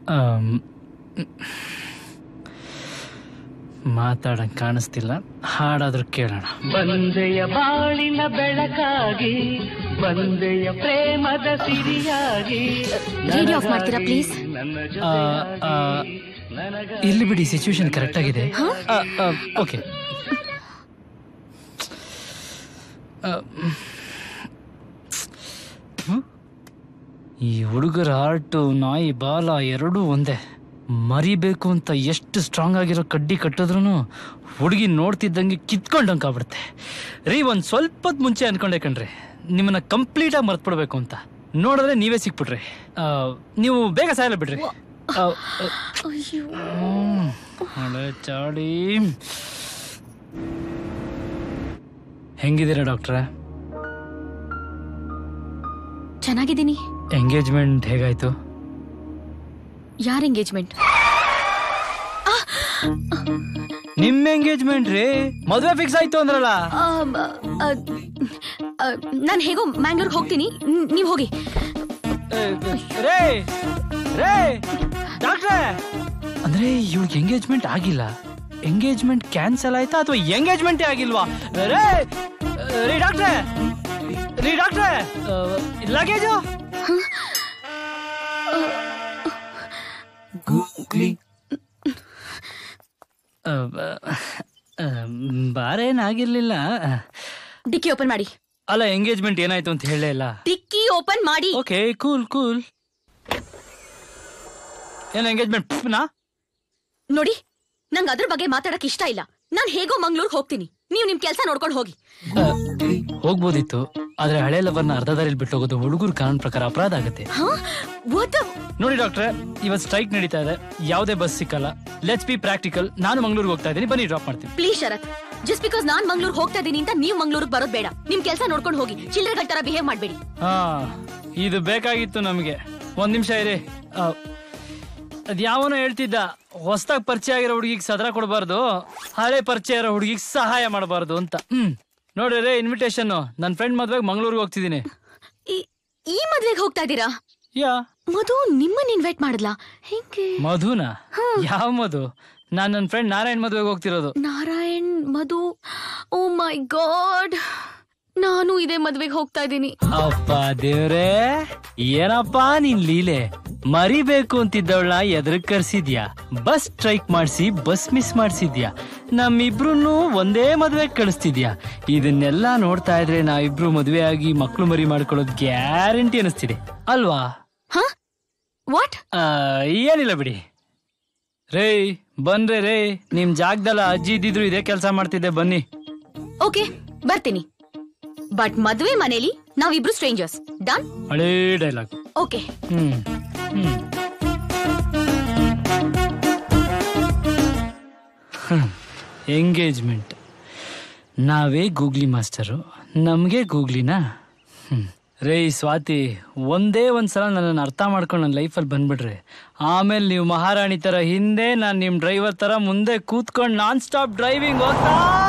ಮಾತಾಡಂಗ್ ಕಾಣಿಸ್ತಿಲ್ಲ ಹಾಡಾದ್ರೂ ಕೇಳೋಣ ಬಂದೆಯ ಬಾಳಿನ ಬೆಳಕಾಗಿ ಬಂದೆಯ ಪ್ರೇಮದ ಸಿರಿಯಾಗಿ ರೇಡಿಯೋ ಆಫ್ ಮಾಡ್ತೀರಾ ಪ್ಲೀಸ್ ನನ್ನ ಆ, ಆ, ನನಗ ಇಲ್ಲಿ ಬಿಡಿ ಸಿಚುವೇಶನ್ ಕರೆಕ್ಟ್ ಆಗಿದೆ ಓಕೆ ಈ ಹುಡುಗರ ಹಾರ್ಟು ನಾಯಿ ಬಾಲ ಎರಡೂ ಒಂದೇ ಮರಿಬೇಕು ಅಂತ ಎಷ್ಟು ಸ್ಟ್ರಾಂಗ್ ಆಗಿರೋ ಕಡ್ಡಿ ಕಟ್ಟಿದ್ರು ಹುಡುಗಿ ನೋಡ್ತಿದ್ದಂಗೆ ಕಿತ್ಕೊಂಡಂಗೆ ಆಗ್ಬಿಡುತ್ತೆ ರೀ ಒಂದು ಸ್ವಲ್ಪ ಹೊತ್ತು ಮುಂಚೆ ಅನ್ಕೊಂಡೆ ಕಣ್ರಿ ನಿಮ್ಮನ್ನ ಕಂಪ್ಲೀಟಾಗಿ ಮರ್ತ್ಬಿಡ್ಬೇಕು ಅಂತ ನೋಡಿದ್ರೆ ನೀವೇ ಸಿಕ್ಬಿಟ್ರಿ ಆ, ನೀವು ಬೇಗ ಸಾಯಲ್ಲ ಬಿಡ್ರಿ ಆ, ಆ, ಅಯ್ಯೋ ಹ್ಮ್. ಹಳೆ ಚಾಡಿ ಹೆಂಗಿದ್ದೀರಾ ಡಾಕ್ಟ್ರೆ ಚೆನ್ನಾಗಿದ್ದೀನಿ ಎಂಗೇಜ್ಮೆಂಟ್ ಹೇಗಾಯ್ತು ಯಾರ ಎಂಗೇಜ್ಮೆಂಟ್ ನಿಮ್ ಎಂಗೇಜ್ಮೆಂಟ್ ರೀ ಮದ್ವೆ ಫಿಕ್ಸ್ ಆಯ್ತು ಅಂದ್ರಲ್ಲ ನಾನು ಹೇಗೋ ಮ್ಯಾಂಗ್ಳೂರ್ಗೆ ಹೋಗ್ತೀನಿ ನ್- ನೀವ್ ಹೋಗಿ ಏ, ರೇ ರೇ ಡಾಕ್ಟ್ರೆ ಅಂದ್ರೆ ಇವ್ರಿಗೆ ಎಂಗೇಜ್ಮೆಂಟ್ ಆಗಿಲ್ಲ ಎಂಗೇಜ್ಮೆಂಟ್ ಕ್ಯಾನ್ಸಲ್ ಆಯ್ತಾ ಅಥವಾ ಎಂಗೇಜ್ಮೆಂಟೇ ಆಗಿಲ್ವಾ ರೇ ರೀ ಡಾಕ್ಟ್ರೆ ರೀ ಡಾಕ್ಟ್ರೆ ಲಗೇಜು ಬಾರೇನಾಗಿರ್ಲಿಲ್ಲ ಡಿಕ್ಕಿ ಓಪನ್ ಮಾಡಿ ಅಲ್ಲ ಎಂಗೇಜ್ಮೆಂಟ್ ಏನಾಯ್ತು ಅಂತ ಹೇಳೇ ಇಲ್ಲ ಡಿಕ್ಕಿ ಓಪನ್ ಮಾಡಿ ಓಕೆ ಕೂಲ್ ಕೂಲ್ ಏನು ಎಂಗೇಜ್ಮೆಂಟ್ ನಾ ನೋಡಿ ನಂಗ್ ಅದ್ರ ಬಗ್ಗೆ ಮಾತಾಡಕ್ ಇಷ್ಟ ಇಲ್ಲ ನಾನ್ ಹೇಗೋ ಮಂಗ್ಳೂರ್ಗ್ ಹೋಗ್ತೀನಿ ನೀವ್ ನಿಮ್ ಕೆಲ್ಸ ನೋಡ್ಕೊಂಡು ಹೋಗಿ ಹೋಗ್ಬೋದಿತ್ತು ಆದ್ರೆ ಹಳೆ ಲವರ್ನ ಅರ್ಧ ದಾರಿಲಿ ಬಿಟ್ಟು ಹೋಗೋದು ಹುಡುಗರು ಕಾನೂನು ಪ್ರಕಾರ ಅಪರಾಧ ಆಗುತ್ತೆ ಹಾ What the- ನೋಡಿ ಡಾಕ್ಟ್ರೆ ಇವತ್ತು ಸ್ಟ್ರೈಕ್ ನಡೀತಾ ಇದೆ ಯಾವುದೇ ಬಸ್ ಸಿಕ್ಕಲ್ಲ ಲೆಟ್ಸ್ ಬಿ ಪ್ರಾಕ್ಟಿಕಲ್ ನಾನು ಮಂಗಳೂರಿಗೆ ಹೋಗ್ತಾ ಇದ್ದೀನಿ ಬನ್ನಿ ಡ್ರಾಪ್ ಮಾಡ್ತೀನಿ ಪ್ಲೀಸ್ ಶರತ್ ಜಸ್ಟ್ ಬಿಕಾಸ್ ನಾನ್ ಮಂಗ್ಳೂರ್ಗ್ ಹೋಗ್ತಾ ಇದೀನಿ ಅಂತ ನೀವ್ ಮಂಗ್ಳೂರ್ಗ್ ಬರೋದ್ ಬೇಡ ನಿಮ್ ಕೆಲ್ಸ ನೋಡ್ಕೊಂಡು ಹೋಗಿ ಚಿಲ್ಲರೆ ತರ ಬಿಹೇವ್ ಮಾಡ್ಬೇಡಿ ಹಾ ಇದು ಬೇಕಾಗಿತ್ತು ನಮಗೆ ಒಂದ್ ನಿಮಿಷ ಇರಿ ಆ, ಅದ್ ಯಾವನೋ ಹೇಳ್ತಿದ್ದ ಹೊಸದಾಗಿ ಪರಿಚಯ ಆಗಿರೋ ಹುಡುಗಿಗೆ ಸದರ ಕೊಡಬಾರ್ದು ಹಳೆ ಪರಿಚಯ ಇರೋ ಹುಡುಗಿಗೆ ಸಹಾಯ ಮಾಡಬಾರ್ದು ಅಂತ ಹ್ಮ್ ನೋಡ್ರಿ ರೇ ಇನ್ವಿಟೇಷನ್ ನನ್ನ ಫ್ರೆಂಡ್ ಮದ್ವೆಗೆ ಮಂಗಳೂರಿಗೆ ಹೋಗ್ತಿದ್ದೀನಿ ಈ- ಈ ಮದ್ವೆಗ್ ಹೋಗ್ತಾ ಇದೀರಾ ಯಾ ಮಧು ನಿಮ್ಮನ್ನ ಇನ್ವೈಟ್ ಮಾಡದ್ಲಾ ಹೆಂಗೆ ಮಧುನಾ ಯಾವ ಮಧು ನಾನ್ ನನ್ನ ಫ್ರೆಂಡ್ ನಾರಾಯಣ್ ಮದ್ವೆಗೆ ಹೋಗ್ತಿರೋದು ನಾರಾಯಣ್ ಮಧು ಓ ಮೈ ಗಾಡ್ ನಾನು ಇದೇ ಮದ್ವೆಗೆ ಹೋಗ್ತಾ ಇದ್ದೀನಿ ಅಪ್ಪ ದೇವ್ರೇ ಏನಪ್ಪ ನಿನ್ ಲೀಲೆ ಮರಿಬೇಕು ಅಂತಿದ್ದವಳ ಎದುರು ಕರ್ಸಿದ್ಯಾ ಬಸ್ ಸ್ಟ್ರೈಕ್ ಮಾಡಿಸಿ ಬಸ್ ಮಿಸ್ ಮಾಡ್ಸಿದ್ಯಾ ನಮ್ಮಿಬ್ರು ಒಂದೇ ಮದ್ವೆ ಕಳಿಸ್ತಿದ್ಯಾ ಇದನ್ನೆಲ್ಲ ನೋಡ್ತಾ ಇದ್ರೆ ನಾವಿಬ್ರು ಮದ್ವೆ ಆಗಿ ಮಕ್ಳು ಮರಿ ಮಾಡ್ಕೊಳ್ಳೋದು ಗ್ಯಾರಂಟಿ ಅನಿಸ್ತಿದೆ ಅಲ್ವಾ ಹ ವಾಟ್ ಆ, ಏನಿಲ್ಲ ಬಿಡಿ ರೇ ಬನ್ರಿ ರೇ ನಿಮ್ ಜಾಗದಲ್ಲ ಅಜ್ಜಿ ಇದ್ದಿದ್ರು ಇದೇ ಕೆಲಸ ಮಾಡ್ತಿದ್ದೆ ಬನ್ನಿ ಓಕೆ ಬರ್ತೀನಿ ಬಟ್ ಮದ್ವೆ ಮನೇಲಿ ನಾವಿಬ್ರು ಸ್ಟ್ರೇಂಜರ್ಸ್ ಡನ್ ಹಳೇ dialogue okay hmm hmm engagement ನಾವೇ ಗೂಗ್ಲಿ ಮಾಸ್ಟರು ನಮಗೆ ಗೂಗ್ಲಿನಾ ಹ್ಮ್. ರೇ ಸ್ವಾತಿ ಒಂದೇ ಒಂದ್ಸಲ ನನ್ನನ್ನು ಅರ್ಥ ಮಾಡ್ಕೊಂಡು ನನ್ನ ಲೈಫಲ್ಲಿ ಬಂದ್ಬಿಡ್ರಿ ಆಮೇಲೆ ನೀವು ಮಹಾರಾಣಿ ಥರ ಹಿಂದೆ ನಾನು ನಿಮ್ಮ ಡ್ರೈವರ್ ಥರ ಮುಂದೆ ಕೂತ್ಕೊಂಡು ನಾನ್ ಸ್ಟಾಪ್ ಡ್ರೈವಿಂಗ್ ಹೋಗ್ತಾ